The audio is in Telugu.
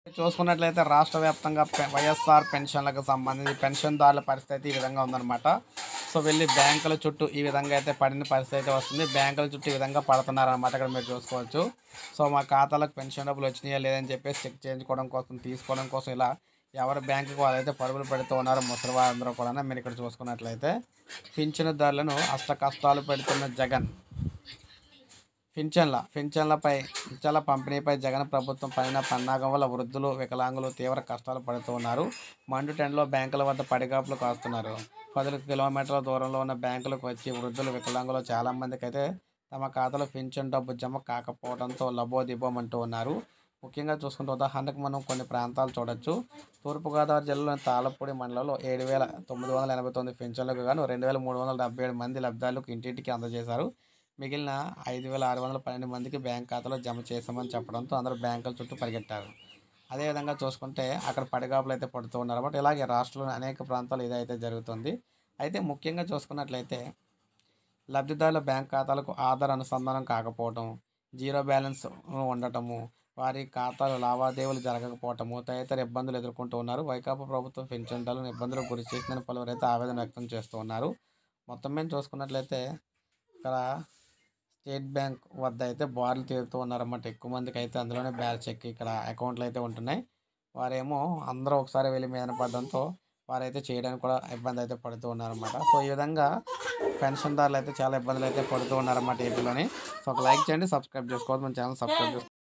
చూసుకున్నట్లయితే రాష్ట్ర వ్యాప్తంగా పె- వైఎస్ఆర్ పెన్షన్లకు సంబంధించి పెన్షన్దారుల పరిస్థితి ఈ విధంగా ఉందన్నమాట సో వెళ్ళి బ్యాంకుల చుట్టూ ఈ విధంగా అయితే పడిన పరిస్థితి అయితే వస్తుంది బ్యాంకుల చుట్టూ ఈ విధంగా పడుతున్నారు అనమాట ఇక్కడ మీరు చూసుకోవచ్చు సో మా ఖాతాలకు పెన్షన్ డబ్బులు వచ్చినాయా లేదని చెప్పేసి చెక్ చేయించుకోవడం కోసం తీసుకోవడం కోసం ఇలా ఎవరి బ్యాంకుకి వాళ్ళైతే పరుగులు పెడుతూ ఉన్నారు ముసలి వారందరూ కూడా మీరు ఇక్కడ చూసుకున్నట్లయితే పింఛనుదారులను అష్ట కష్టాలు పెడుతున్న జగన్ పింఛన్ల పింఛన్లపై పింఛన్ల పంపిణీపై జగన్ ప్రభుత్వం పైన పన్నాగం వల్ల వృద్ధులు వికలాంగులు తీవ్ర కష్టాలు పడుతూ ఉన్నారు మండు టెండ్లో బ్యాంకుల వద్ద పడిగాపులు కాస్తున్నారు పది కిలోమీటర్ల దూరంలో ఉన్న బ్యాంకులకు వచ్చి వృద్ధులు వికలాంగులు చాలా మందికి అయితే తమ ఖాతాలో పింఛన్ డబ్బు జమ కాకపోవడంతో లబోదిబోమంటూ ఉన్నారు ముఖ్యంగా చూసుకుంటే ఉదాహరణకు మనం కొన్ని ప్రాంతాలు చూడొచ్చు తూర్పుగోదావరి జిల్లాలోని తాళపూడి మండలంలో ఏడు వేల తొమ్మిది వందల ఎనభై తొమ్మిది పింఛన్లకు గాను రెండు వేల మూడు వందల డెబ్బై ఏడు మంది లబ్ధాలకు ఇంటింటికి అందజేశారు మిగిలిన ఐదు వేల ఆరు వందల పన్నెండు మందికి బ్యాంక్ ఖాతాలో జమ చేశామని చెప్పడంతో అందరూ బ్యాంకుల చుట్టూ పరిగెట్టారు అదేవిధంగా చూసుకుంటే అక్కడ పడిగాపులు అయితే పడుతూ ఉన్నారు బట్ ఇలాగే రాష్ట్రంలోని అనేక ప్రాంతాలు ఇదైతే జరుగుతుంది అయితే ముఖ్యంగా చూసుకున్నట్లయితే లబ్ధిదారుల బ్యాంక్ ఖాతాలకు ఆధార్ అనుసంధానం కాకపోవటం జీరో బ్యాలెన్స్ ఉండటము వారి ఖాతాలు లావాదేవీలు జరగకపోవటము తదితర ఇబ్బందులు ఎదుర్కొంటూ ఉన్నారు వైకాపా ప్రభుత్వం పెన్షన్లను ఇబ్బందులకు గురి చేసిందని పలువురైతే ఆవేదన వ్యక్తం చేస్తూ ఉన్నారు మొత్తం మీద చూసుకున్నట్లయితే ఇక్కడ స్టేట్ బ్యాంక్ వద్ద అయితే బార్లు తీరుతూ ఉన్నారన్నమాట ఎక్కువ మందికి అయితే అందులోనే బ్యాలెన్స్ చెక్ ఇక్కడ అకౌంట్లు అయితే ఉంటున్నాయి వారేమో అందరూ ఒకసారి వెళ్ళి మీద పడడంతో వారైతే చేయడానికి కూడా ఇబ్బంది అయితే పడుతూ ఉన్నారన్నమాట సో ఈ విధంగా పెన్షన్దారులు అయితే చాలా ఇబ్బందులు అయితే పడుతూ ఉన్నారన్నమాట ఏపీలోని సో ఒక లైక్ చేయండి సబ్స్క్రైబ్ చేసుకోవద్దు మన ఛానల్ సబ్స్క్రైబ్ చేసుకోండి